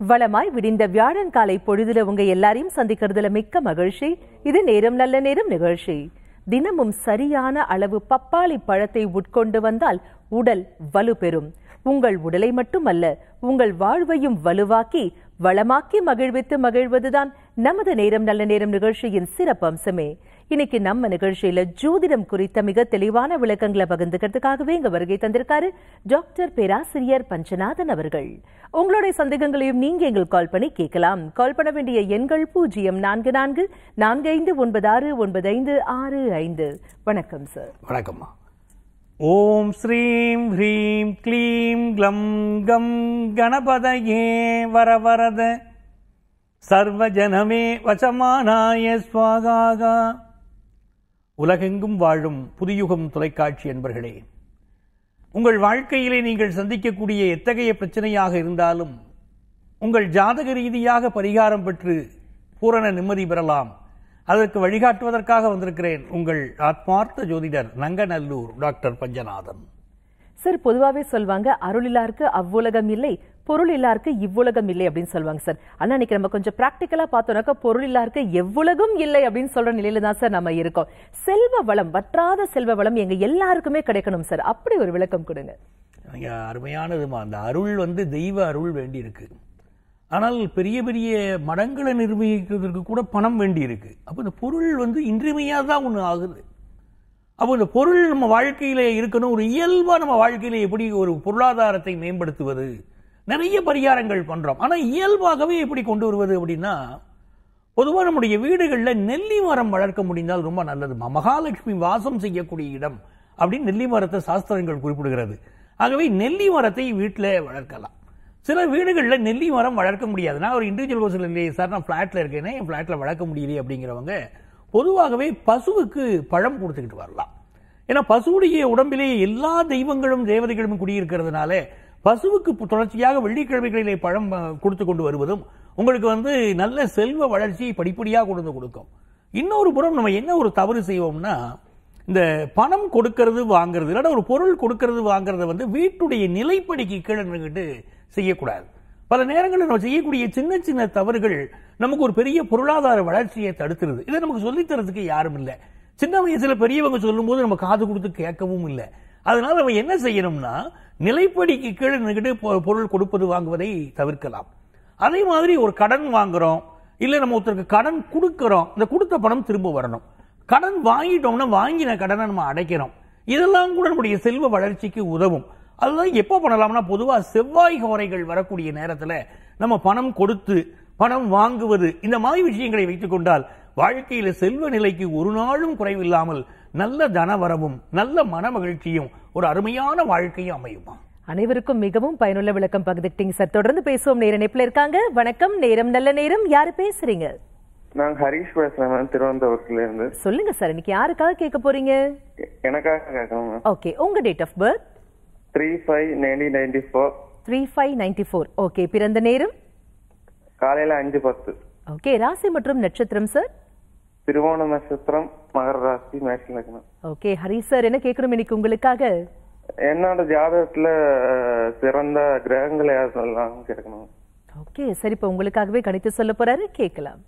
வளமாய் விடிந்த வியாழன் காலை பொழுதுல உங்க எல்லாரையும் சந்திக்கிறதுல மிக்க மகிழ்ச்சி இது நேரம் நல்ல நேரம் நிகழ்ச்சி தினமும் சரியான அளவு பப்பாளி பழத்தை உட்கொண்டு வந்தால் உடல் வலுப்பெறும் உங்கள் உடலை மட்டுமல்ல உங்கள் வாழ்வையும் வலுவாக்கி வளமாக்கி மகிழ்வித்து மகிழ்வதுதான் நமது நேரம் நல்ல நேரம் நிகழ்ச்சியின் சிறப்பம்சமே இன்னைக்கு நம்ம நிகழ்ச்சியில ஜோதிடம் குறித்த மிக தெளிவான விளக்கங்களை பகிர்ந்துக்கிறதுக்காகவே இங்க வருகை தந்திருக்காரு டாக்டர் பேராசிரியர் பஞ்சநாதன் அவர்கள் உங்களுடைய சந்தேகங்களையும் நீங்க எங்களுக்கு கால் பண்ணி கேட்கலாம் கால் பண்ண வேண்டிய எண்கள் பூஜ்ஜியம் நான்கு நான்கு நான்கு ஐந்து ஒன்பது ஆறு ஒன்பது ஐந்து ஆறு ஐந்து வணக்கம் சார் வணக்கம்மா ஓம் ஸ்ரீம் ஹ்ரீம் க்ளீம் க்ளம் கம் கணபதயே வரவரத சர்வஜனமே வசமானாய ஸ்வாகாகா உலகெங்கும் வாழும் புதியுகம் தொலைக்காட்சி என்பர்களே உங்கள் வாழ்க்கையிலே நீங்கள் சந்திக்கக்கூடிய எத்தகைய பிரச்சனையாக இருந்தாலும் உங்கள் ஜாதக ரீதியாக பரிகாரம் பெற்று பூரண நிம்மதி பெறலாம் அதற்கு வழிகாட்டுவதற்காக வந்திருக்கிறேன் உங்கள் ஆத்மார்த்த ஜோதிடர் நங்கநல்லூர் டாக்டர் பஞ்சநாதன் சார் பொதுவாவே சொல்வாங்க அருள் இல்லாருக்கு அவ்வுலகம் இல்லை பொருள் இல்லாருக்கு இவ்வுலகம் இல்லை அப்படின்னு சொல்லுவாங்க சார் ஆனா இன்னைக்கு நம்ம கொஞ்சம் பிராக்டிக்கலா பார்த்தோம்னாக்கா பொருள் இல்லாருக்கு எவ்வுலகம் இல்லை அப்படின்னு சொல்ற நிலையில தான் சார் நம்ம இருக்கோம் செல்வ வளம் வற்றாத செல்வ வளம் எங்க எல்லாருக்குமே கிடைக்கணும் சார் அப்படி ஒரு விளக்கம் கொடுங்க நீங்க அருமையானதுமா அந்த அருள் வந்து தெய்வ அருள் வேண்டி இருக்கு ஆனால் பெரிய பெரிய மடங்களை நிர்வகிக்கிறதுக்கு கூட பணம் வேண்டி இருக்கு அப்போ இந்த பொருள் வந்து இன்றியமையாக தான் ஒன்று ஆகுது அப்போ இந்த பொருள் நம்ம வாழ்க்கையில இருக்கணும் ஒரு இயல்பா நம்ம வாழ்க்கையில எப்படி ஒரு பொருளாதாரத்தை மேம்படுத்துவது நிறைய பரிகாரங்கள் பண்றோம் ஆனா இயல்பாகவே எப்படி கொண்டு வருவது அப்படின்னா பொதுவாக நம்முடைய வீடுகளில் நெல்லி மரம் வளர்க்க முடிந்தால் ரொம்ப நல்லதுமா மகாலட்சுமி வாசம் செய்யக்கூடிய இடம் அப்படின்னு நெல்லி மரத்தை சாஸ்திரங்கள் குறிப்பிடுகிறது ஆகவே நெல்லி மரத்தை வீட்டில் வளர்க்கலாம் சில வீடுகளில் நெல்லி மரம் வளர்க்க முடியாது நான் ஒரு இண்டிவிஜுவல் பர்சன் இல்லையே சார் நான் ஃப்ளாட்டில் இருக்கேனே என் ஃப்ளாட்டில் வளர்க்க முடியலையே அப்படிங்கிறவங்க பொதுவாகவே பசுவுக்கு பழம் கொடுத்துக்கிட்டு வரலாம் ஏன்னா பசுவுடைய உடம்பிலே எல்லா தெய்வங்களும் தேவதைகளும் குடியிருக்கிறதுனால பசுவுக்கு பு- தொடர்ச்சியாக வெள்ளிக்கிழமைகளிலே பழம் அஹ், கொடுத்து கொண்டு வருவதும் உங்களுக்கு வந்து நல்ல செல்வ வளர்ச்சியை படிப்படியாக கொண்டு வந்து கொடுக்கும் இன்னொரு புறம் நம்ம என்ன ஒரு தவறு செய்வோம்னா இந்த பணம் கொடுக்கறது வாங்குறது இல்லாட்டா ஒரு பொருள் கொடுக்கறது வாங்குறத வந்து வீட்டுடைய நிலைப்படிக்கு கீழே நின்றுக்கிட்டு செய்யக்கூடாது பல நேரங்களில் நம்ம செய்யக்கூடிய சின்ன சின்ன தவறுகள் நமக்கு ஒரு பெரிய பொருளாதார வளர்ச்சியை தடுத்துருது இதை நமக்கு சொல்லித் தரதுக்கு யாரும் இல்லை சின்ன வயசுல பெரியவங்க சொல்லும்போது நம்ம காது கொடுத்து கேட்கவும் இல்லை அதனால நம்ம என்ன செய்யணும்னா நிலைப்படிக்கு கீழே நின்றுக்கிட்டு பொ- பொருள் கொடுப்பது வாங்குவதை தவிர்க்கலாம் அதே மாதிரி ஒரு கடன் வாங்குறோம் இல்ல நம்ம ஒருத்தருக்கு கடன் கொடுக்கறோம் இந்த கொடுத்த பணம் திரும்ப வரணும் கடன் வாங்கிட்டோம்னா வாங்கின கடனை நம்ம அடைக்கிறோம் இதெல்லாம் கூட நம்முடைய செல்வ வளர்ச்சிக்கு உதவும் அதுதான் எப்போ பண்ணலாம்னா பொதுவா செவ்வாய் ஹோரைகள் வரக்கூடிய நேரத்துல நம்ம பணம் கொடுத்து பணம் வாங்குவது இந்த மாதிரி விஷயங்களை வைத்துக் கொண்டால் வாழ்க்கையில செல்வ நிலைக்கு ஒரு நாளும் குறைவில்லாமல் நல்ல தனவரவும் நல்ல மன மகிழ்ச்சியும் ஒரு அருமையான வாழ்க்கையும் அமையுமா அனைவருக்கும் மிகவும் பயனுள்ள விளக்கம் பகிர்ந்துக்கிட்டீங்க சார் தொடர்ந்து பேசுவோம் நேர நெப்பில் இருக்காங்க வணக்கம் நேரம் நல்ல நேரம் யாரு பேசுறீங்க நான் ஹரிஷ் பேசுறேன் மேம் திருவனந்தபுரத்துல இருந்து சொல்லுங்க சார் இன்னைக்கு யாருக்காக கேட்க போறீங்க எ- எனக்காக கேட்கணும் மேம் ஓகே உங்க date of birth three five nineteen ninety four three five ninety four okay பிறந்த நேரம் காலையில அஞ்சு பத்து ஓகே ராசி மற்றும் நட்சத்திரம் சார் திருவோண நட்சத்திரம் மகர ராசி மேஷம் லக்னம் ஓகே ஹரி சார் என்ன கேட்கணும் இன்னைக்கு உங்களுக்காக என்னோட ஜாதகத்துல அஹ், சிறந்த கிரகங்களை யார் சொல்லலாம் கேட்கணும் ஓகே சரி இப்போ உங்களுக்காகவே கணித்து சொல்ல போறாரு கேட்கலாம்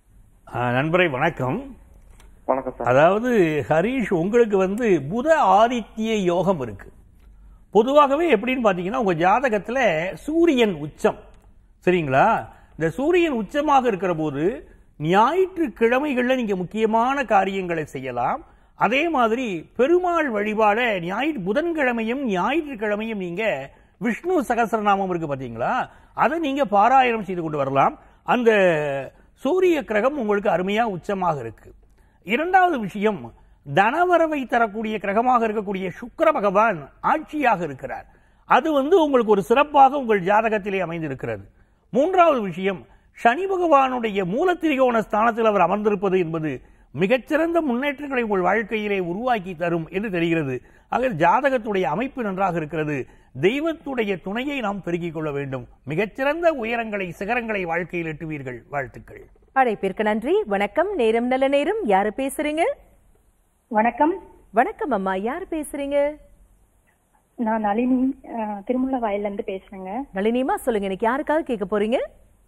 ஆஹ் நண்பரை வணக்கம் வணக்கம் சார் அதாவது ஹரீஷ் உங்களுக்கு வந்து புத ஆதித்ய யோகம் இருக்கு பொதுவாகவே எப்படின்னு பாத்தீங்கன்னா உங்க ஜாதகத்துல சூரியன் உச்சம் சரிங்களா இந்த சூரியன் உச்சமாக இருக்கிற போது ஞாயிற்றுக்கிழமைகள்ல நீங்க முக்கியமான காரியங்களை செய்யலாம் அதே மாதிரி பெருமாள் வழிபாட ஞாயிற்று புதன்கிழமையும் ஞாயிற்றுக்கிழமையும் நீங்க விஷ்ணு சகஸ்ரநாமம் இருக்கு பாத்தீங்களா அதை நீங்க பாராயணம் செய்து கொண்டு வரலாம் அந்த சூரிய கிரகம் உங்களுக்கு அருமையா உச்சமாக இருக்கு இரண்டாவது விஷயம் தனவரவை தரக்கூடிய கிரகமாக இருக்கக்கூடிய சுக்கிர பகவான் ஆட்சியாக இருக்கிறார் அது வந்து உங்களுக்கு ஒரு சிறப்பாக உங்கள் ஜாதகத்திலே அமைந்திருக்கிறது மூன்றாவது விஷயம் சனி பகவானுடைய மூலத்திரிகோண ஸ்தானத்தில் அவர் அமர்ந்திருப்பது என்பது மிகச்சிறந்த முன்னேற்றங்களை உங்கள் வாழ்க்கையிலே உருவாக்கி தரும் என்று தெரிகிறது ஆக ஜாதகத்துடைய அமைப்பு நன்றாக இருக்கிறது தெய்வத்துடைய துணையை நாம் பெருக்கிக் கொள்ள வேண்டும் மிகச்சிறந்த உயரங்களை சிகரங்களை வாழ்க்கையில் எட்டுவீர்கள் வாழ்த்துக்கள் அழைப்பிற்கு நன்றி வணக்கம் நேரம் நல்ல நேரம் யாரு பேசுறீங்க வணக்கம் வணக்கம் அம்மா யார் பேசுறீங்க நான் நளினி அஹ், திருமுல்ல வயல்ல இருந்து பேசுறேங்க நளினிமா சொல்லுங்க இன்னைக்கு யாருக்காக கேட்க போறீங்க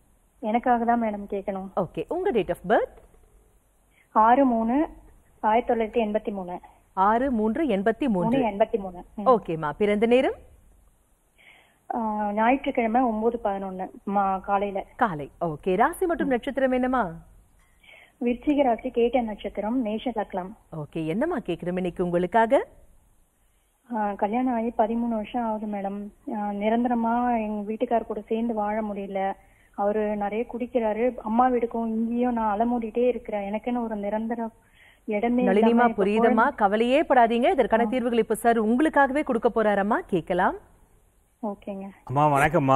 எனக்காக தான் மேடம் கேட்கணும் ஓகே உங்க டேட் ஆஃப் பர்த் ஆறு மூணு ஆயிரத்தி தொள்ளாயிரத்தி எண்பத்தி மூணு ஆறு மூன்று எண்பத்தி மூணு மூன்று எண்பத்தி மூணு ம். ஓகேம்மா பிறந்த நேரம் ஆ, ஞாயிற்றுக்கிழமை ஒன்பது பதினொன்னு காலையில காலை ஓகே ராசி மற்றும் நட்சத்திரம் என்னம்மா விருச்சிக ராசி கேட்ட நட்சத்திரம் மேஷ லக்னம் ஓகே என்னம்மா கேக்குறோம் இன்னைக்கு உங்களுக்காக ஆ, கல்யாணம் ஆகி பதிமூணு வருஷம் ஆகுது மேடம் ஆ, நிரந்தரமா எங்க வீட்டுக்கார் கூட சேர்ந்து வாழ முடியல அவரு நிறைய குடிக்கிறாரு அம்மா வீட்டுக்கும் இங்கேயும் நான் அலமூடிட்டே இருக்கிறேன் எனக்குன்னு ஒரு நிரந்தர இடமே நளினிமா இல்லாம இப்ப புரியுதம்மா கவலையே படாதீங்க இதற்கான தீர்வுகள் இப்ப சார் உங்களுக்காகவே கொடுக்க போறாரம்மா கேட்கலாம் ஓகேங்க அம்மா வணக்கம்மா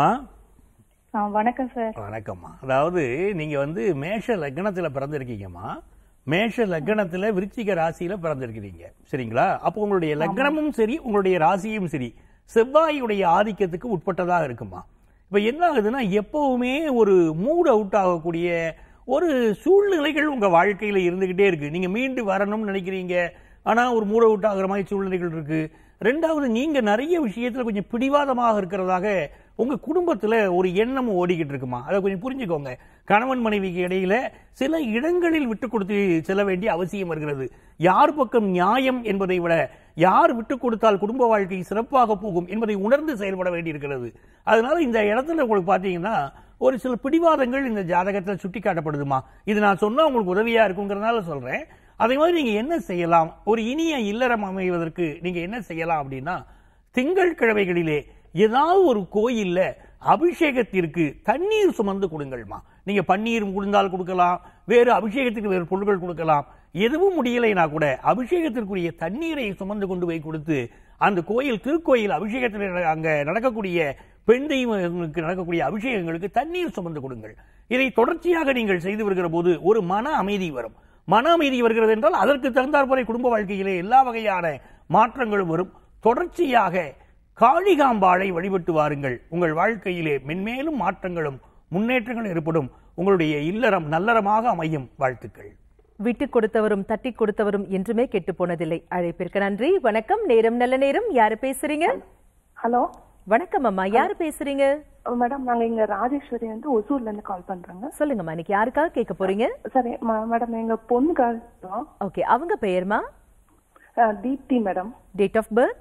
ஆ, வணக்கம் சார் வணக்கம்மா அதாவது நீங்க வந்து மேஷ லக்னத்துல பிறந்திருக்கீங்கம்மா மேஷ லக்னத்துல விருச்சிக ராசியில பிறந்திருக்கிறீங்க சரிங்களா அப்போ உங்களுடைய லக்னமும் சரி உங்களுடைய ராசியும் சரி செவ்வாயுடைய ஆதிக்கத்துக்கு உட்பட்டதாக இருக்குமா இப்ப என்ன ஆகுதுன்னா எப்பவுமே ஒரு மூட் அவுட் ஆகக்கூடிய ஒரு சூழ்நிலைகள் உங்க வாழ்க்கையில இருந்துகிட்டே இருக்கு நீங்க மீண்டு வரணும்னு நினைக்கிறீங்க ஆனா ஒரு மூட் அவுட் ஆகுற மாதிரி சூழ்நிலைகள் இருக்கு ரெண்டாவது நீங்க நிறைய விஷயத்துல கொஞ்சம் பிடிவாதமாக இருக்கிறதாக உங்க குடும்பத்துல ஒரு எண்ணம் ஓடிக்கிட்டு இருக்குமா அதை கொஞ்சம் புரிஞ்சுக்கோங்க கணவன் மனைவிக்கு இடையில சில இடங்களில் விட்டு கொடுத்து செல்ல வேண்டிய அவசியம் வருகிறது யார் பக்கம் நியாயம் என்பதை விட யார் விட்டு கொடுத்தால் குடும்ப வாழ்க்கை சிறப்பாக போகும் என்பதை உணர்ந்து செயல்பட வேண்டியிருக்கிறது அதனால இந்த இடத்துல உங்களுக்கு பாத்தீங்கன்னா ஒரு சில பிடிவாதங்கள் இந்த ஜாதகத்தில் சுட்டி காட்டப்படுதுமா இது நான் சொன்னா உங்களுக்கு உதவியா இருக்குங்கிறதுனால சொல்றேன் அதே மாதிரி நீங்க என்ன செய்யலாம் ஒரு இனிய இல்லறம் அமைவதற்கு நீங்க என்ன செய்யலாம் அப்படின்னா திங்கட்கிழமைகளிலே ஏதாவது ஒரு கோயில்ல அபிஷேகத்திற்கு தண்ணீர் சுமந்து கொடுங்கள்மா நீங்க பன்னீர் கொடுந்தால் கொடுக்கலாம் வேறு அபிஷேகத்துக்கு வேறு பொருட்கள் கொடுக்கலாம் எதுவும் முடியலைனா கூட அபிஷேகத்திற்குரிய தண்ணீரை சுமந்து கொண்டு போய் கொடுத்து அந்த கோயில் திருக்கோயில் அபிஷேகத்தில் அங்க நடக்கக்கூடிய பெண் தெய்வங்களுக்கு நடக்கக்கூடிய அபிஷேகங்களுக்கு தண்ணீர் சுமந்து கொடுங்கள் இதை தொடர்ச்சியாக நீங்கள் செய்து வருகிற போது ஒரு மன அமைதி வரும் மன அமைதி வருகிறது என்றால் அதற்கு தகுந்தாற்போல குடும்ப வாழ்க்கையிலே எல்லா வகையான மாற்றங்களும் வரும் தொடர்ச்சியாக காளிகாம்பாளை வழிபட்டு வாருங்கள் உங்கள் வாழ்க்கையிலே மென்மேலும் மாற்றங்களும் முன்னேற்றங்களும் ஏற்படும் உங்களுடைய இல்லறம் நல்லறமாக அமையும் வாழ்த்துக்கள் விட்டு கொடுத்தவரும் தட்டி கொடுத்தவரும் என்றுமே கெட்டு போனதில்லை அழைப்பிற்கு நன்றி வணக்கம் நேரம் நல்ல நேரம் யாரு பேசுறீங்க ஹலோ வணக்கம் அம்மா யாரு பேசுறீங்க மேடம் நாங்க இங்க ராஜேஸ்வரி வந்து ஒசூர்ல இருந்து கால் பண்றோங்க சொல்லுங்கம்மா இன்னைக்கு யாருக்காக கேட்க போறீங்க சரி ம- மேடம் எங்க பொண்ணுக்காக ஓகே அவங்க பெயர்மா அஹ், Deepti madam date of birth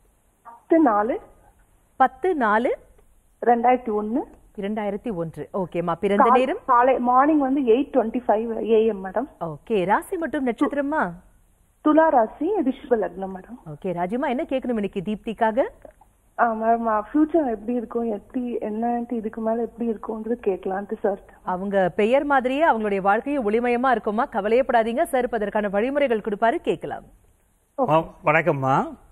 பத்து நாலு பத்து நாலு ரெண்டாயிரத்தி ஒன்னு இரண்டாயிரத்தி ஒன்று ஓகேம்மா பிறந்த நேரம் காலை மார்னிங் வந்து eight twenty five AM madam okay ராசி மற்றும் நட்சத்திரமா துலா ராசி ரிஷப லக்னம் மேடம் ஓகே ராஜிமா என்ன கேட்கணும் இன்னைக்கு தீப்திக்காக மேடம் ஃபியூச்சர் எப்படி இருக்கும் எப்படி என்னன்ட்டு இதுக்கு மேல எப்படி இருக்கும்ன்றது கேட்கலான்ட்டு சார் அவங்க பெயர் மாதிரியே அவங்களுடைய வாழ்க்கையை ஒளிமயமா இருக்குமா கவலையப்படாதீங்க சார் இப்ப அதற்கான வழிமுறைகள் கொடுப்பாரு கேட்கலாம் வ- வணக்கம்மா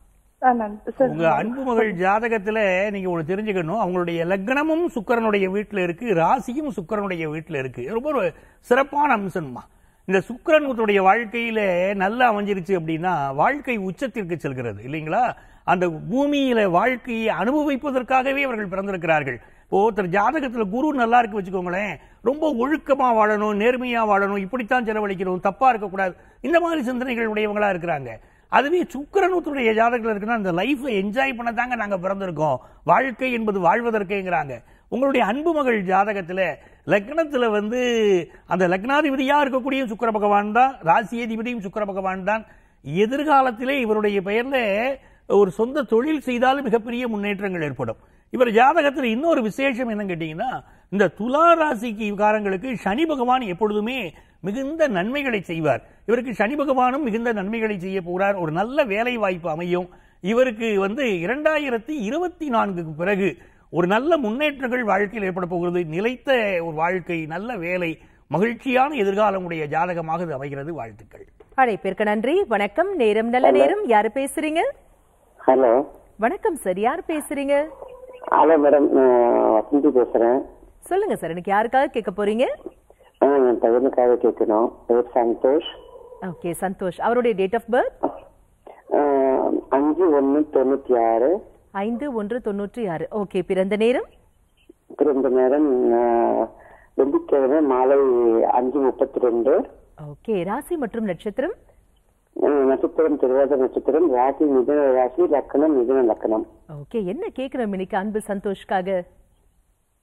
சார் உங்க அன்பு மகள் ஜாதகத்துல நீங்க ஒண்ணு தெரிஞ்சுக்கணும் அவங்களுடைய லக்னமும் சுக்கிரனுடைய வீட்டுல இருக்கு ராசியும் சுக்கிரனுடைய வீட்டுல இருக்கு இது ரொம்ப ஒரு சிறப்பான அம்சம்மா இந்த சுக்கிரனுடைய வாழ்க்கையில நல்லா அமைஞ்சிருச்சு அப்படின்னா வாழ்க்கை உச்சத்திற்கு செல்கிறது இல்லைங்களா அந்த பூமியில வாழ்க்கையை அனுபவிப்பதற்காகவே அவர்கள் பிறந்திருக்கிறார்கள் இப்போ ஒருத்தர் ஜாதகத்துல குரு நல்லா இருக்கு வச்சுக்கோங்களேன் ரொம்ப ஒழுக்கமா வாழணும் நேர்மையா வாழணும் இப்படித்தான் செலவழிக்கணும் தப்பா இருக்கக்கூடாது இந்த மாதிரி சிந்தனைகள் உடையவங்களா இருக்கிறாங்க அதுவே சுக்கரனுடைய ஜாதகத்தில் இருக்குன்னா அந்த லைஃப்பை என்ஜாய் பண்ண தாங்க நாங்க பிறந்திருக்கோம் வாழ்க்கை என்பது வாழ்வதற்கேங்கிறாங்க உங்களுடைய அன்பு மகள் ஜாதகத்துல லக்னத்துல வந்து அந்த லக்னாதிபதியா இருக்கக்கூடிய சுக்கிர பகவான் தான் ராசியதிபதியும் சுக்கிர பகவான் தான் எதிர்காலத்திலே இவருடைய பெயர்ல ஒரு சொந்த தொழில் செய்தாலும் மிகப்பெரிய முன்னேற்றங்கள் ஏற்படும் இவர் ஜாதகத்தில் இன்னொரு விசேஷம் என்னன்னு கேட்டீங்கன்னா இந்த துலா ராசிக்கு காரங்களுக்கு சனி பகவான் எப்பொழுதுமே மிகுந்த நன்மைகளை செய்வார் இவருக்கு சனி பகவானும் மிகுந்த நன்மைகளை செய்ய போகிறார் ஒரு நல்ல வேலை வாய்ப்பு அமையும் இவருக்கு வந்து இரண்டாயிரத்தி இருபத்தி நான்குக்கு பிறகு ஒரு நல்ல முன்னேற்றங்கள் வாழ்க்கையில் ஏற்பட போகிறது நிலைத்த ஒரு வாழ்க்கை நல்ல வேலை மகிழ்ச்சியான எதிர்காலம் உடைய ஜாதகமாக இது அமைகிறது வாழ்த்துக்கள் அழைப்பிற்கு நன்றி வணக்கம் நேரம் நல்ல நேரம் யாரு பேசுறீங்க ஹலோ வணக்கம் சார் யார் பேசுறீங்க ஹலோ மேடம் நான் வசந்தி பேசுறேன் சொல்லுங்க சார் எனக்கு யாருக்காக கேட்க போறீங்க ஆ, என் பையனுக்காக கேட்கணும் பேர் சந்தோஷ் ஓகே சந்தோஷ் அவருடைய டேட் ஆஃப் பர்த் ஆ, அஞ்சு ஒன்று தொண்ணூற்றி ஆறு ஐந்து ஒன்று தொண்ணூற்றி ஆறு ஓகே பிறந்த நேரம் பிறந்த நேரம் ஆ, வெள்ளிக்கிழமை மாலை அஞ்சு முப்பத்தி ரெண்டு ஓகே ராசி மற்றும் நட்சத்திரம் நட்சத்திரம் திருவாத நட்சத்திரம் ராசி மிதுன ராசி லக்கணம் மிதுன லக்கணம் ஓகே என்ன கேட்கிறோம் இன்னைக்கு அன்பு சந்தோஷ்காக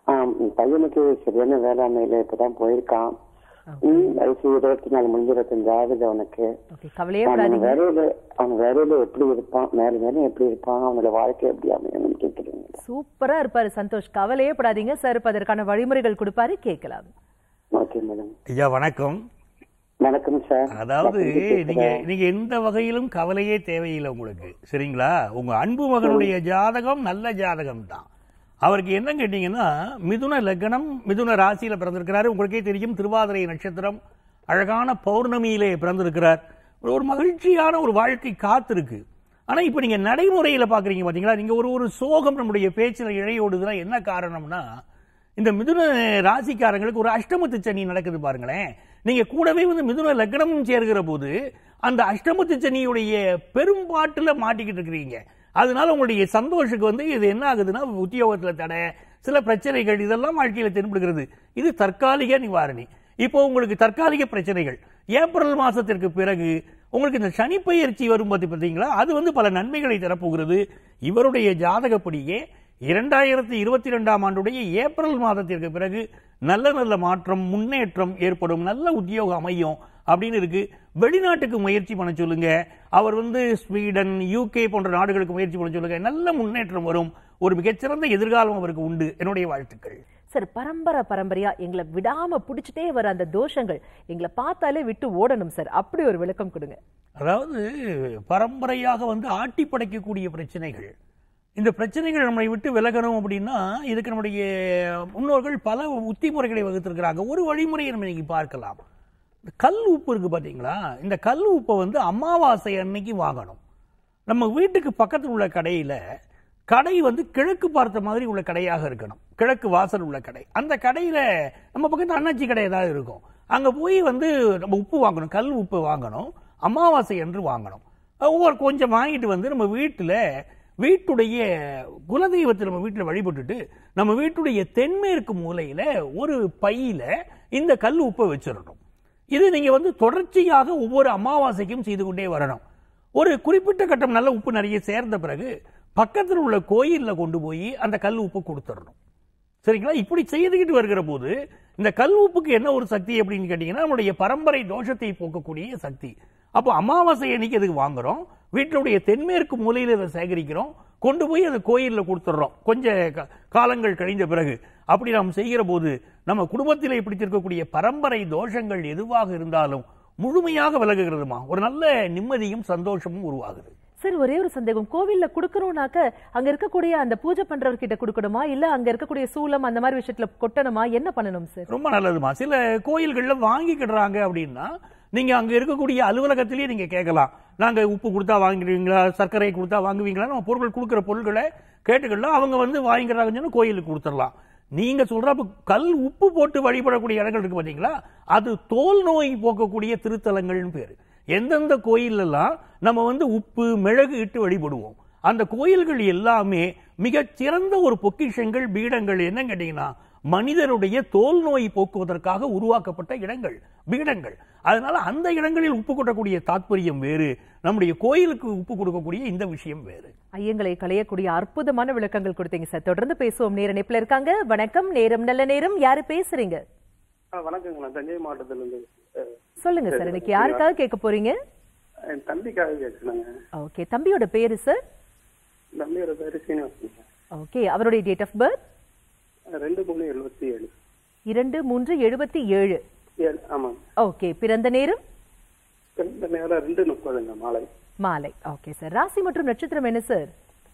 ஆம், பையனுக்கு சரியான வேளாண்மையில இப்பதான் போயிருக்கான் ம், வயசு இருபத்தி நாலு முடிஞ்சு இருபத்தஞ்சு ஆகுது அவனுக்கு ஓகே கவலையே அவன் படாதீங்க வேலையில அவன் வேலையில எப்படி இருப்பான் மேல மேல எப்படி இருப்பான் அவனோட வாழ்க்கை எப்படி அமையணும்னு கேட்கிறேன் சூப்பரா இருப்பாரு சந்தோஷ் கவலையே படாதீங்க சார் இப்ப அதற்கான வழிமுறைகள் கொடுப்பாரு கேட்கலாம் ஓகே மேடம் ஐயா வணக்கம் வணக்கம் சார் அதாவது நான் பேசுறேன். நீங்க நீங்க எந்த வகையிலும் கவலையே தேவையில்லை உங்களுக்கு சரிங்களா உங்க அன்பு மகனுடைய ஜாதகம் நல்ல ஜாதகம் தான் அவருக்கு என்ன கேட்டீங்கன்னா மிதுன லக்னம் மிதுன ராசியில பிறந்திருக்கிறாரு உங்களுக்கே தெரியும் திருவாதிரை நட்சத்திரம் அழகான பௌர்ணமியிலே பிறந்திருக்கிறார் ஒரு மகிழ்ச்சியான ஒரு வாழ்க்கை காத்திருக்கு ஆனா இப்ப நீங்க நடைமுறையில பாக்குறீங்க பாத்தீங்களா நீங்க ஒரு ஒரு சோகம் நம்முடைய பேச்சுல இழையோடுதுன்னா என்ன காரணம்னா இந்த மிதுன ராசிக்காரங்களுக்கு ஒரு அஷ்டமத்து சனி நடக்குது பாருங்களேன் நீங்க கூடவே வந்து மிதுன லக்னமும் சேர்கிற போது அந்த அஷ்டமத்து சனியுடைய பெரும்பாட்டுல மாட்டிக்கிட்டு இருக்கிறீங்க அதனால உங்களுடைய சந்தோஷத்துக்கு வந்து இது என்ன ஆகுதுன்னா உத்தியோகத்துல தடை சில பிரச்சனைகள் இதெல்லாம் வாழ்க்கையில தென்படுகிறது இது தற்காலிக நிவாரணி இப்போ உங்களுக்கு தற்காலிக பிரச்சனைகள் ஏப்ரல் மாசத்திற்கு பிறகு உங்களுக்கு இந்த சனி பயிற்சி வரும் பார்த்து பார்த்தீங்களா அது வந்து பல நன்மைகளை தரப்போகிறது இவருடைய ஜாதகப்படியே இரண்டாயிரத்தி இருபத்தி ரெண்டாம் ஆண்டுடைய ஏப்ரல் மாதத்திற்கு பிறகு நல்ல நல்ல மாற்றம் முன்னேற்றம் ஏற்படும் நல்ல உத்தியோகம் அமையும் அப்படின்னு இருக்கு வெளிநாட்டுக்கு முயற்சி பண்ண சொல்லுங்க அவர் வந்து ஸ்வீடன் யூகே போன்ற நாடுகளுக்கு முயற்சி பண்ண சொல்லுங்க நல்ல முன்னேற்றம் வரும் ஒரு மிகச்சிறந்த எதிர்காலம் அவருக்கு உண்டு என்னுடைய வாழ்த்துக்கள் சார் பரம்பரை பரம்பரையா எங்களை விடாம புடிச்சிட்டே வர அந்த தோஷங்கள் எங்களை பார்த்தாலே விட்டு ஓடணும் சார் அப்படி ஒரு விளக்கம் கொடுங்க அதாவது பரம்பரையாக வந்து ஆட்டி படைக்கக்கூடிய பிரச்சனைகள் இந்த பிரச்சனைகள் நம்மை விட்டு விலகணும் அப்படின்னா இதுக்கு நம்முடைய முன்னோர்கள் பல உத்தி முறைகளை வகுத்திருக்கிறாங்க ஒரு வழிமுறையை நம்ம இன்னைக்கு பார்க்கலாம் இந்த கல் உப்பு இருக்கு பாத்தீங்களா இந்த கல் உப்பை வந்து அமாவாசை அன்னைக்கு வாங்கணும் நம்ம வீட்டுக்கு பக்கத்தில் உள்ள கடையில கடை வந்து கிழக்கு பார்த்த மாதிரி உள்ள கடையாக இருக்கணும் கிழக்கு வாசல் உள்ள கடை அந்த கடையில நம்ம பக்கத்து அண்ணாச்சி கடை ஏதாவது இருக்கும் அங்க போய் வந்து நம்ம உப்பு வாங்கணும் கல் உப்பு வாங்கணும் அமாவாசை என்று வாங்கணும் ஒவ்வொரு கொஞ்சம் வாங்கிட்டு வந்து நம்ம வீட்டுல வீட்டுடைய குலதெய்வத்தை நம்ம வீட்டுல வழிபட்டுட்டு நம்ம வீட்டுடைய தென்மேற்கு மூலையில ஒரு பையில இந்த கல் உப்பை வச்சிடணும் இது நீங்க வந்து தொடர்ச்சியாக ஒவ்வொரு அமாவாசைக்கும் செய்து கொண்டே வரணும் ஒரு குறிப்பிட்ட கட்டம் நல்ல உப்பு நிறைய சேர்ந்த பிறகு பக்கத்தில் உள்ள கோயில்ல கொண்டு போய் அந்த கல் உப்பு கொடுத்துடணும் சரிங்களா இப்படி செய்துக்கிட்டு வருகிற போது இந்த கல் உப்புக்கு என்ன ஒரு சக்தி அப்படின்னு கேட்டீங்கன்னா நம்முடைய பரம்பரை தோஷத்தை போக்கக்கூடிய சக்தி அப்போ அமாவாசை அன்னைக்கு அதுக்கு வாங்குறோம் வீட்டினுடைய தென்மேற்கு மூலையில் இதை சேகரிக்கிறோம் கொண்டு போய் அந்த கோயிலில் கொடுத்துட்றோம் கொஞ்ச கா- காலங்கள் கழிந்த பிறகு அப்படி நாம் செய்கிற போது நம்ம குடும்பத்திலே பிடித்திருக்கக்கூடிய பரம்பரை தோஷங்கள் எதுவாக இருந்தாலும் முழுமையாக விலகுகிறதுமா ஒரு நல்ல நிம்மதியும் சந்தோஷமும் உருவாகுது சார் ஒரே ஒரு சந்தேகம் கோவில்ல குடுக்கறோம்னாக்க அங்க இருக்கக்கூடிய அந்த பூஜை பண்றவர்கிட்ட கொடுக்கணுமா இல்ல அங்க இருக்கக்கூடிய சூலம் அந்த மாதிரி விஷயத்துல கொட்டணுமா என்ன பண்ணணும் சார் ரொம்ப நல்லதுமா சில கோயில்கள்ல வாங்கிக்கிடுறாங்க அப்படின்னா நீங்க அங்க இருக்கக்கூடிய அலுவலகத்திலேயே நீங்க கேட்கலாம் நாங்க உப்பு கொடுத்தா வாங்குவீங்களா சர்க்கரை கொடுத்தா வாங்குவீங்களா நம்ம பொருட்கள் கொடுக்குற பொருட்களை கேட்டுக்கலாம் அவங்க வந்து வாங்கிக்கிறாங்கன்னு சொன்னா கோயிலுக்கு கொடுத்துடலாம் நீங்க சொல்ற அப்ப கல் உப்பு போட்டு வழிபடக்கூடிய இடங்கள் இருக்கு பாத்தீங்களா அது தோல் நோய் போக்கக்கூடிய திருத்தலங்கள்னு பேரு எந்தெந்த கோயிலெல்லாம் நம்ம வந்து உப்பு மிளகு இட்டு வழிபடுவோம் அந்த கோயில்கள் எல்லாமே மிகச் சிறந்த ஒரு பொக்கிஷங்கள் பீடங்கள் என்ன கேட்டீங்கன்னா மனிதருடைய தோல் நோய் போக்குவதற்காக உருவாக்கப்பட்ட இடங்கள் பீடங்கள் அதனால அந்த இடங்களில் உப்பு கொட்டக்கூடிய தாத்பரியம் வேறு நம்முடைய கோயிலுக்கு உப்பு கொடுக்கக்கூடிய இந்த விஷயம் வேறு ஐயங்களை களையக்கூடிய அற்புதமான விளக்கங்கள் கொடுத்தீங்க சார் தொடர்ந்து பேசுவோம் நேர நிப்பில் இருக்காங்க வணக்கம் நேரம் நல்ல நேரம் யாரு பேசுறீங்க வணக்கங்க நான் தஞ்சை மாவட்டத்துல இருந்து அஹ், சொல்லுங்க சார் இன்னைக்கு யாருக்காக கேட்க போறீங்க என் தம்பிக்காக கேட்கணுங்க ஓகே தம்பியோட பேரு சார் தம்பியோட பேரு சீனிவாசன் ஓகே அவருடைய டேட் ஆஃப் பர்த் ரெண்டு மூணு எழுபத்தி ஏழு இரண்டு மூன்று எழுபத்தி ஏழு ஏழு ஆமாங்க ஓகே பிறந்த நேரம் ரெண்டு நேரம் ரெண்டு முப்பதுங்க மாலை மாலை ஓகே சார் ராசி மற்றும் நட்சத்திரம் என்ன சார்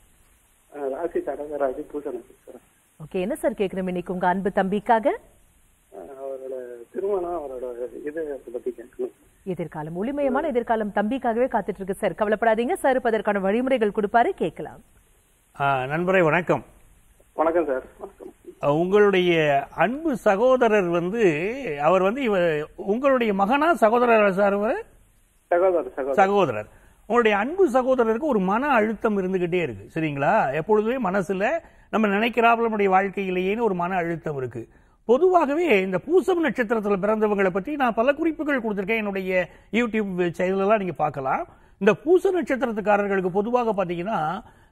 அஹ், ராசி கடகராசி பூச நட்சத்திரம் ஓகே என்ன சார் கேட்கணும் இன்னைக்கு உங்க அன்பு தம்பிக்காக அஹ், அவரோட திருமணம் அவரோட இதை பத்தி கேட்கணும் எதிர்காலம் ஒளிமயமான எதிர்காலம் தம்பிக்காகவே காத்துட்டு இருக்கு சார் கவலைப்படாதீங்க சார் இப்ப அதற்கான வழிமுறைகள் கொடுப்பாரு கேட்கலாம் ஆ, நண்பரே வணக்கம் வணக்கம் சார் வணக்கம் அஹ், உங்களுடைய அன்பு சகோதரர் வந்து அவர் வந்து இவ உங்களுடைய மகனா சகோதரர் சார் அவர்? சகோதரர் சகோதரர் சகோதரர் உங்களுடைய அன்பு சகோதரருக்கு ஒரு மன அழுத்தம் இருந்துகிட்டே இருக்கு சரிங்களா எப்பொழுதுமே மனசுல நம்ம நினைக்கிறாப்புல நம்முடைய வாழ்க்கையிலேயேன்னு ஒரு மன அழுத்தம் இருக்கு பொதுவாகவே இந்த பூசம் நட்சத்திரத்துல பிறந்தவங்களை பற்றி நான் பல குறிப்புகள் கொடுத்திருக்கேன் என்னுடைய யூடியூப் சேனலெல்லாம் நீங்க பார்க்கலாம் இந்த பூச நட்சத்திரத்துக்காரர்களுக்கு பொதுவாக பார்த்தீங்கன்னா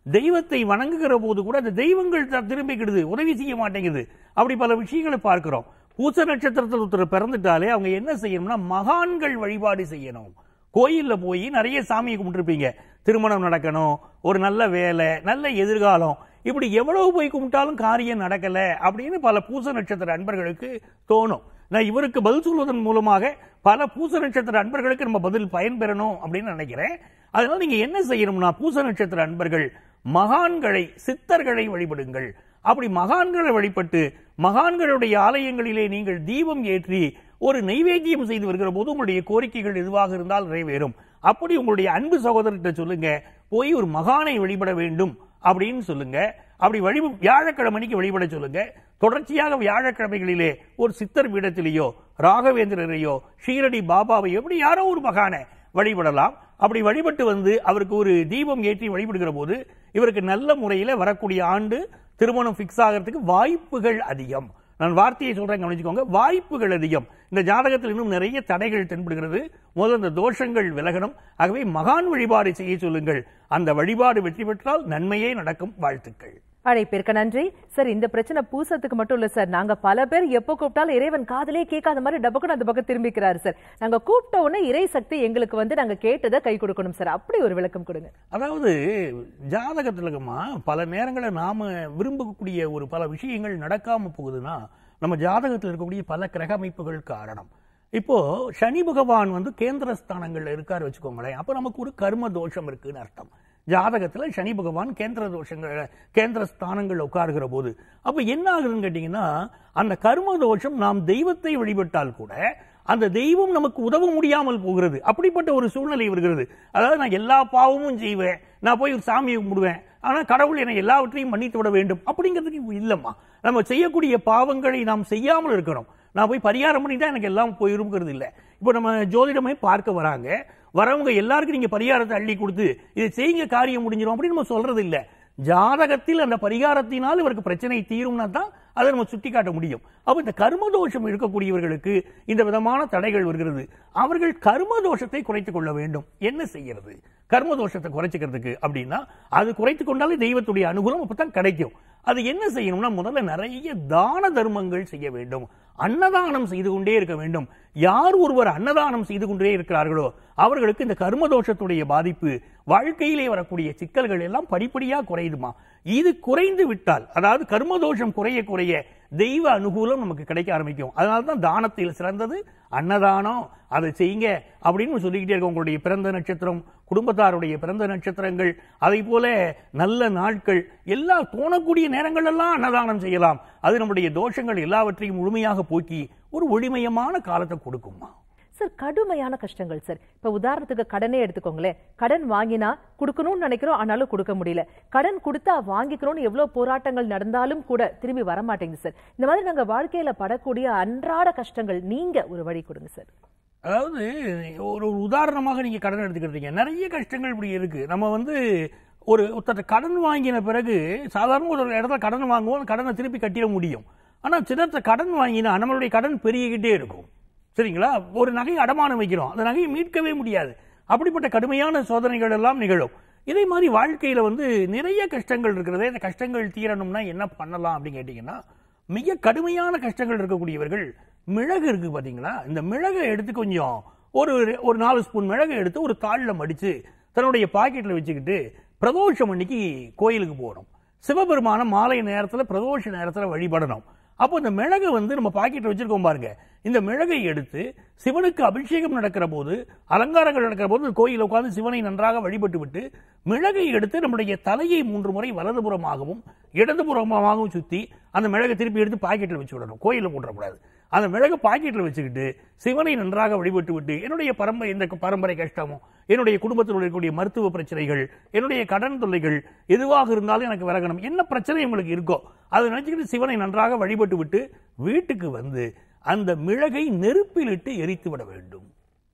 தெய்வத்தை வணங்குகிற போது கூட அந்த தெய்வங்கள் த- திரும்பிக்கிடுது உதவி செய்ய மாட்டேங்குது அப்படி பல விஷயங்களை பார்க்கிறோம் பூச நட்சத்திரத்தில் ஒருத்தர் பிறந்துட்டாலே அவங்க என்ன செய்யணும்னா மகான்கள் வழிபாடு செய்யணும் கோயில்ல போய் நிறைய சாமியை கும்பிட்டுருப்பீங்க திருமணம் நடக்கணும் ஒரு நல்ல வேலை நல்ல எதிர்காலம் இப்படி எவ்வளவு போய் கும்பிட்டாலும் காரியம் நடக்கல அப்படின்னு பல பூச நட்சத்திர அன்பர்களுக்கு தோணும் நான் இவருக்கு பதில் சொல்வதன் மூலமாக பல பூச நட்சத்திர அன்பர்களுக்கு நம்ம பதில் பயன்பெறணும் அப்படின்னு நினைக்கிறேன் அதனால நீங்க என்ன செய்யணும்னா பூச நட்சத்திர அன்பர்கள் மகான்களை சித்தர்களை வழிபடுங்கள் அப்படி மகான்களை வழிபட்டு மகான்களுடைய ஆலயங்களிலே நீங்கள் தீபம் ஏற்றி ஒரு நைவேத்தியம் செய்து வருகிற போது உங்களுடைய கோரிக்கைகள் எதுவாக இருந்தால் நிறைவேறும் அப்படி உங்களுடைய அன்பு சகோதரர்கிட்ட சொல்லுங்க போய் ஒரு மகானை வழிபட வேண்டும் அப்படின்னு சொல்லுங்க அப்படி வழி வியாழக்கிழமைக்கு வழிபட சொல்லுங்க தொடர்ச்சியாக வியாழக்கிழமைகளிலே ஒரு சித்தர் பீடத்திலேயோ ராகவேந்திரரையோ ஷீரடி பாபாவையோ இப்படி யாரோ ஒரு மகானை வழிபடலாம் அப்படி வழிபட்டு வந்து அவருக்கு ஒரு தீபம் ஏற்றி வழிபடுகிற போது இவருக்கு நல்ல முறையில் வரக்கூடிய ஆண்டு திருமணம் ஃபிக்ஸ் ஆகிறதுக்கு வாய்ப்புகள் அதிகம் நான் வார்த்தையை சொல்றேன் கவனிச்சுக்கோங்க வாய்ப்புகள் அதிகம் இந்த ஜாதகத்தில் இன்னும் நிறைய தடைகள் தென்படுகிறது முதல்ல இந்த தோஷங்கள் விலகணும் ஆகவே மகான் வழிபாடு செய்ய சொல்லுங்கள் அந்த வழிபாடு வெற்றி பெற்றால் நன்மையே நடக்கும் வாழ்த்துக்கள் அழைப்பிற்கு நன்றி சார் இந்த பிரச்சனை பூசத்துக்கு மட்டும் இல்ல சார் நாங்க பல பேர் எப்போ கூப்பிட்டாலும் இறைவன் காதலே கேட்காத மாதிரி டபக்குன்னு அந்த பக்கம் திரும்பிக்கிறாரு சார் நாங்க கூப்பிட்ட உடனே இறை சக்தி எங்களுக்கு வந்து நாங்க கேட்டதை கை கொடுக்கணும் சார் அப்படி ஒரு விளக்கம் கொடுங்க அதாவது ஜாதகத்துல இருக்கமா பல நேரங்களில் நாம விரும்பக்கூடிய ஒரு பல விஷயங்கள் நடக்காம போகுதுன்னா நம்ம ஜாதகத்தில் இருக்கக்கூடிய பல கிரக அமைப்புகள் காரணம் இப்போ சனி பகவான் வந்து கேந்திர ஸ்தானங்கள்ல இருக்காரு வச்சுக்கோங்களேன் அப்ப நமக்கு ஒரு கர்ம தோஷம் இருக்குன்னு அர்த்தம் ஜாதகத்துல சனி பகவான் கேந்திர தோஷங்கள் கேந்திர ஸ்தானங்கள் உட்காருகிற போது அப்ப என்ன ஆகுதுன்னு கேட்டீங்கன்னா அந்த கர்ம தோஷம் நாம் தெய்வத்தை வழிபட்டால் கூட அந்த தெய்வம் நமக்கு உதவ முடியாமல் போகிறது அப்படிப்பட்ட ஒரு சூழ்நிலை வருகிறது அதாவது நான் எல்லா பாவமும் செய்வேன் நான் போய் ஒரு சாமியை கும்பிடுவேன் ஆனா கடவுள் என்னை எல்லாவற்றையும் மன்னித்து விட வேண்டும் அப்படிங்கிறதுக்கு இப்ப இல்லம்மா நம்ம செய்யக்கூடிய பாவங்களை நாம் செய்யாமல் இருக்கணும் நான் போய் பரிகாரம் பண்ணிட்டா எனக்கு எல்லாம் போயிருங்கிறது இல்லை இப்போ நம்ம ஜோதிடமே பார்க்க வராங்க வரவங்க எல்லாருக்கும் நீங்க பரிகாரத்தை அள்ளி கொடுத்து இதை செய்யுங்க காரியம் முடிஞ்சிடும் அப்படின்னு நம்ம சொல்றது இல்ல ஜாதகத்தில் அந்த பரிகாரத்தினால் இவருக்கு பிரச்சனை தீரும்னா தான் அதை நம்ம சுட்டி காட்ட முடியும் அப்ப இந்த கர்ம தோஷம் இருக்கக்கூடியவர்களுக்கு இந்த விதமான தடைகள் வருகிறது அவர்கள் கர்ம தோஷத்தை குறைத்துக் கொள்ள வேண்டும் என்ன செய்யறது கர்ம தோஷத்தை குறைச்சிக்கிறதுக்கு அப்படின்னா அது குறைத்து கொண்டாலே தெய்வத்துடைய அனுகூலம் அப்பதான் கிடைக்கும் அது என்ன செய்யணும்னா முதல்ல நிறைய தான தர்மங்கள் செய்ய வேண்டும் அன்னதானம் செய்து கொண்டே இருக்க வேண்டும் யார் ஒருவர் அன்னதானம் செய்து கொண்டே இருக்கிறார்களோ அவர்களுக்கு இந்த கர்ம தோஷத்துடைய பாதிப்பு வாழ்க்கையிலே வரக்கூடிய சிக்கல்கள் எல்லாம் படிப்படியா குறையுதுமா இது குறைந்து விட்டால் அதாவது கர்ம தோஷம் குறைய குறைய தெய்வ அனுகூலம் நமக்கு கிடைக்க ஆரம்பிக்கும் அதனால தான் தானத்தில் சிறந்தது அன்னதானம் அதை செய்யுங்க அப்படின்னு சொல்லிக்கிட்டே இருக்க உங்களுடைய பிறந்த நட்சத்திரம் குடும்பத்தாருடைய பிறந்த நட்சத்திரங்கள் அதை போல நல்ல நாட்கள் எல்லா தோணக்கூடிய நேரங்கள் எல்லாம் அன்னதானம் செய்யலாம் அது நம்முடைய தோஷங்கள் எல்லாவற்றையும் முழுமையாக போக்கி ஒரு ஒளிமயமான காலத்தை கொடுக்குமா சார் கடுமையான கஷ்டங்கள் சார் இப்ப உதாரணத்துக்கு கடனே எடுத்துக்கோங்களேன் கடன் வாங்கினா கொடுக்கணும்னு நினைக்கிறோம் ஆனாலும் கொடுக்க முடியல கடன் கொடுத்தா வாங்கிக்கணும்னு எவ்வளவு போராட்டங்கள் நடந்தாலும் கூட திரும்பி வர மாட்டேங்குது சார் இந்த மாதிரி நாங்க வாழ்க்கையில படக்கூடிய அன்றாட கஷ்டங்கள் நீங்க ஒரு வழி கொடுங்க சார் அதாவது ஒரு ஒரு உதாரணமாக நீங்க கடன் எடுத்துக்கிறீங்க நிறைய கஷ்டங்கள் இப்படி இருக்கு நம்ம வந்து ஒரு ஒருத்தர் கடன் வாங்கின பிறகு சாதாரண ஒரு இடத்துல கடன் வாங்குவோம் அந்த கடனை திருப்பி கட்டிட முடியும் ஆனா சிலர்த்த கடன் வாங்கினா நம்மளுடைய கடன் பெருகிக்கிட்டே இருக்கும் சரிங்களா ஒரு நகை அடமானம் வைக்கிறோம் அந்த நகையை மீட்கவே முடியாது அப்படிப்பட்ட கடுமையான சோதனைகள் எல்லாம் நிகழும் இதே மாதிரி வாழ்க்கையில வந்து நிறைய கஷ்டங்கள் இருக்கிறதே இந்த கஷ்டங்கள் தீரணும்னா என்ன பண்ணலாம் அப்படின்னு கேட்டீங்கன்னா மிக கடுமையான கஷ்டங்கள் இருக்கக்கூடியவர்கள் மிளகு இருக்கு பாத்தீங்களா இந்த மிளகை எடுத்து கொஞ்சம் ஒரு ஒரு நாலு ஸ்பூன் மிளகை எடுத்து ஒரு தாளில் மடிச்சு தன்னுடைய பாக்கெட்ல வச்சுக்கிட்டு பிரதோஷம் அன்னைக்கு கோயிலுக்கு போகணும் சிவபெருமான மாலை நேரத்துல பிரதோஷ நேரத்துல வழிபடணும் அப்போ இந்த மிளகை வந்து நம்ம பாக்கெட்ல வச்சிருக்கோம் பாருங்க இந்த மிளகை எடுத்து சிவனுக்கு அபிஷேகம் நடக்கிற போது அலங்காரங்கள் நடக்கிற போது கோயிலில் உட்கார்ந்து சிவனை நன்றாக வழிபட்டு விட்டு மிளகை எடுத்து நம்முடைய தலையை மூன்று முறை வலதுபுறமாகவும் இடதுபுறமாகவும் சுத்தி அந்த மிளகை திருப்பி எடுத்து பாக்கெட்டில் வச்சு விடணும் கோயிலில் போட்டுறக்கூடாது அந்த மிளகு பாக்கெட்டில் வச்சுக்கிட்டு சிவனை நன்றாக வழிபட்டு விட்டு என்னுடைய பரம்பரை இந்த பரம்பரை கஷ்டமோ என்னுடைய குடும்பத்தில் இருக்கக்கூடிய மருத்துவ பிரச்சனைகள் என்னுடைய கடன் தொல்லைகள் எதுவாக இருந்தாலும் எனக்கு விலகணும் என்ன பிரச்சனை உங்களுக்கு இருக்கோ அதை நினைச்சுக்கிட்டு சிவனை நன்றாக வழிபட்டு விட்டு வீட்டுக்கு வந்து அந்த மிளகை நெருப்பிலிட்டு எரித்து விட வேண்டும்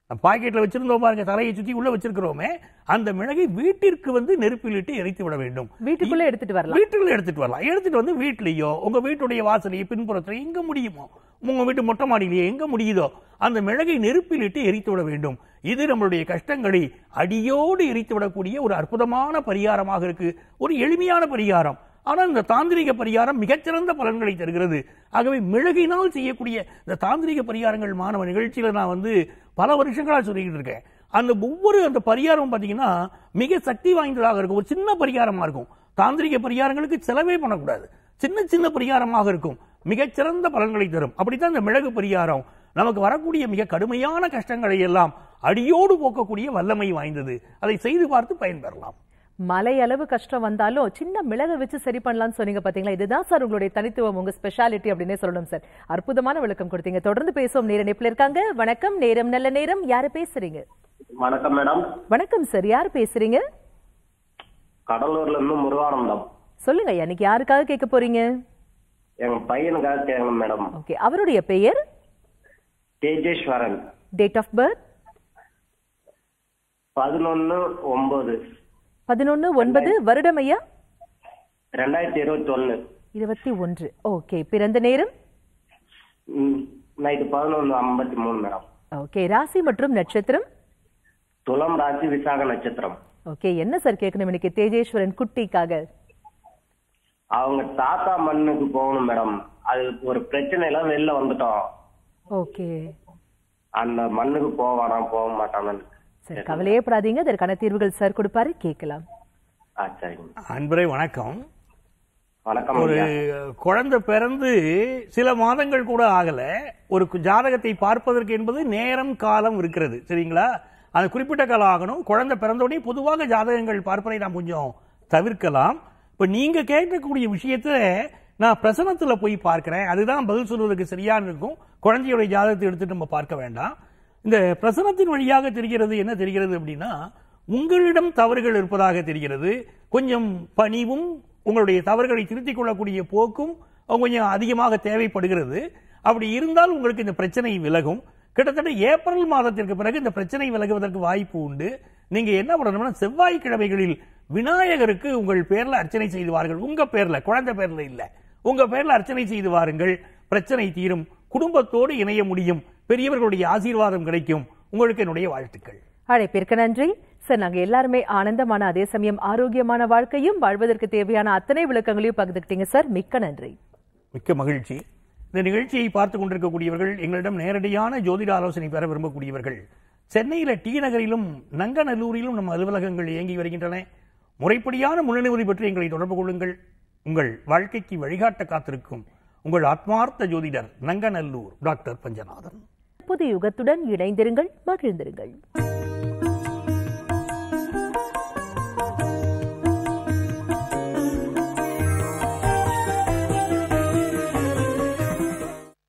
பாக்கெட்ல வச்சிருந்தோம் பாருங்க தலையை சுத்தி உள்ள வச்சிருக்கிறோமே அந்த மிளகை வீட்டிற்கு வந்து நெருப்பிலிட்டு எரித்து விட வேண்டும் வீட்டுக்குள்ள எடுத்துட்டு வரலாம் வீட்டுக்குள்ள எடுத்துட்டு வரலாம் எடுத்துட்டு வந்து வீட்லயோ உங்க வீட்டுடைய வாசலையோ பின்புறத்துல எங்க முடியுமோ உங்க வீட்டு மொட்டை மாடியிலேயே எங்க முடியுதோ அந்த மிளகை நெருப்பிலிட்டு எரித்து விட வேண்டும் இது நம்மளுடைய கஷ்டங்களை அடியோடு எரித்து விடக்கூடிய ஒரு அற்புதமான பரிகாரமாக இருக்கு ஒரு எளிமையான பரிகாரம் ஆனால் இந்த தாந்திரிக பரிகாரம் மிகச்சிறந்த பலன்களை தருகிறது ஆகவே மிளகினால் செய்யக்கூடிய இந்த தாந்திரிக பரிகாரங்கள் மாணவ நிகழ்ச்சியில நான் வந்து பல வருஷங்களா சொல்லிக்கிட்டு இருக்கேன் அந்த ஒவ்வொரு அந்த பரிகாரம் பார்த்தீங்கன்னா மிக சக்தி வாய்ந்ததாக இருக்கும் ஒரு சின்ன பரிகாரமா இருக்கும் தாந்திரிக பரிகாரங்களுக்கு செலவே பண்ணக்கூடாது சின்ன சின்ன பரிகாரமாக இருக்கும் மிகச்சிறந்த பலன்களை தரும் அப்படித்தான் இந்த மிளகு பரிகாரம் நமக்கு வரக்கூடிய மிக கடுமையான கஷ்டங்களை எல்லாம் அடியோடு போக்கக்கூடிய வல்லமை வாய்ந்தது அதை செய்து பார்த்து பயன்பெறலாம் மலை அளவு கஷ்டம் வந்தாலும் சின்ன மிளகை வச்சு சரி பண்ணலாம்னு சொன்னீங்க பாத்தீங்களா இதுதான் சார் உங்களுடைய தனித்துவம் உங்க ஸ்பெஷாலிட்டி அப்படின்னே சொல்லணும் சார் அற்புதமான விளக்கம் கொடுத்தீங்க தொடர்ந்து பேசுவோம் நேர நிப்பில் இருக்காங்க வணக்கம் நேரம் நல்ல நேரம் யாரு பேசுறீங்க வணக்கம் மேடம் வணக்கம் சார் யார் பேசுறீங்க கடலூர்ல இருந்து முருகானந்தம் சொல்லுங்க ஐயா இன்னைக்கு யாருக்காக கேட்க போறீங்க எங்க பையனுக்காக கேட்கணும் மேடம் ஓகே அவருடைய பெயர் தேஜேஸ்வரன் டேட் ஆஃப் பர்த் பதினொன்னு ஒன்பது பதினொன்னு ஒன்பது வருடம் ஐயா ரெண்டாயிரத்தி இருபத்தி ஒன்னு இருபத்தி ஒன்று ஓகே பிறந்த நேரம் நைட்டு பதினொன்னு ஐம்பத்தி மூணு மேடம் ஓகே ராசி மற்றும் நட்சத்திரம் துலாம் ராசி விசாக நட்சத்திரம் ஓகே என்ன சார் கேட்கணும் இன்னைக்கு தேஜேஸ்வரன் குட்டிக்காக அவங்க தாத்தா மண்ணுக்கு போகணும் மேடம் அது ஒரு பிரச்சனையில வெளில வந்துட்டோம் ஓகே அந்த மண்ணுக்கு போவானா போக மாட்டானு சரி கவலையே படாதீங்க அதற்கான தீர்வுகள் சார் கொடுப்பாரு கேட்கலாம் ஆ சரிங்க அன்பரே வணக்கம் வணக்கம் ஒரு ஐயா. குழந்தை பிறந்து சில மாதங்கள் கூட ஆகல ஒரு கு- ஜாதகத்தை பார்ப்பதற்கு என்பது நேரம் காலம் இருக்கிறது சரிங்களா அது குறிப்பிட்ட காலம் ஆகணும் குழந்தை பிறந்த உடனே பொதுவாக ஜாதகங்கள் பார்ப்பதை நாம் கொஞ்சம் தவிர்க்கலாம் இப்ப நீங்க கேட்கக்கூடிய விஷயத்த நான் பிரசனத்துல போய் பார்க்கிறேன் அதுதான் பதில் சொல்வதற்கு சரியான இருக்கும் குழந்தையுடைய ஜாதகத்தை எடுத்துட்டு நம்ம பார்க்க வேண்டாம் இந்த பிரசனத்தின் வழியாக தெரிகிறது என்ன தெரிகிறது அப்படின்னா உங்களிடம் தவறுகள் இருப்பதாக தெரிகிறது கொஞ்சம் பணிவும் உங்களுடைய தவறுகளை திருத்திக் கொள்ளக்கூடிய போக்கும் கொஞ்சம் அதிகமாக தேவைப்படுகிறது அப்படி இருந்தால் உங்களுக்கு இந்த பிரச்சனை விலகும் கிட்டத்தட்ட ஏப்ரல் மாதத்திற்கு பிறகு இந்த பிரச்சனை விலகுவதற்கு வாய்ப்பு உண்டு நீங்க என்ன பண்ணணும்னா செவ்வாய்க்கிழமைகளில் விநாயகருக்கு உங்கள் பேர்ல அர்ச்சனை செய்து வாருங்கள் உங்க பேர்ல குழந்தை பேர்ல இல்ல உங்க பேர்ல அர்ச்சனை செய்து வாருங்கள் பிரச்சனை தீரும் குடும்பத்தோடு இணைய முடியும் பெரியவர்களுடைய ஆசீர்வாதம் கிடைக்கும் உங்களுக்கு என்னுடைய வாழ்த்துக்கள் அழைப்பிற்கு நன்றி சார் நாங்க எல்லாருமே ஆனந்தமான அதே சமயம் ஆரோக்கியமான வாழ்க்கையும் வாழ்வதற்கு தேவையான அத்தனை விளக்கங்களையும் பகிர்ந்துக்கிட்டீங்க சார் மிக்க நன்றி மிக்க மகிழ்ச்சி இந்த நிகழ்ச்சியை பார்த்து கொண்டிருக்கக்கூடியவர்கள் எங்களிடம் நேரடியான ஜோதிட ஆலோசனை பெற விரும்பக்கூடியவர்கள் சென்னையில டி நகரிலும் நங்கநல்லூரிலும் நம் அலுவலகங்கள் இயங்கி வருகின்றன முறைப்படியான முன்னனுமதி பற்றி எங்களை தொடர்பு கொள்ளுங்கள் உங்கள் வாழ்க்கைக்கு வழிகாட்ட காத்திருக்கும் உங்கள் ஆத்மார்த்த ஜோதிடர் நங்கநல்லூர் டாக்டர் பஞ்சநாதன் புது யுகத்துடன் இணைந்திருங்கள் மகிழ்ந்திருங்கள்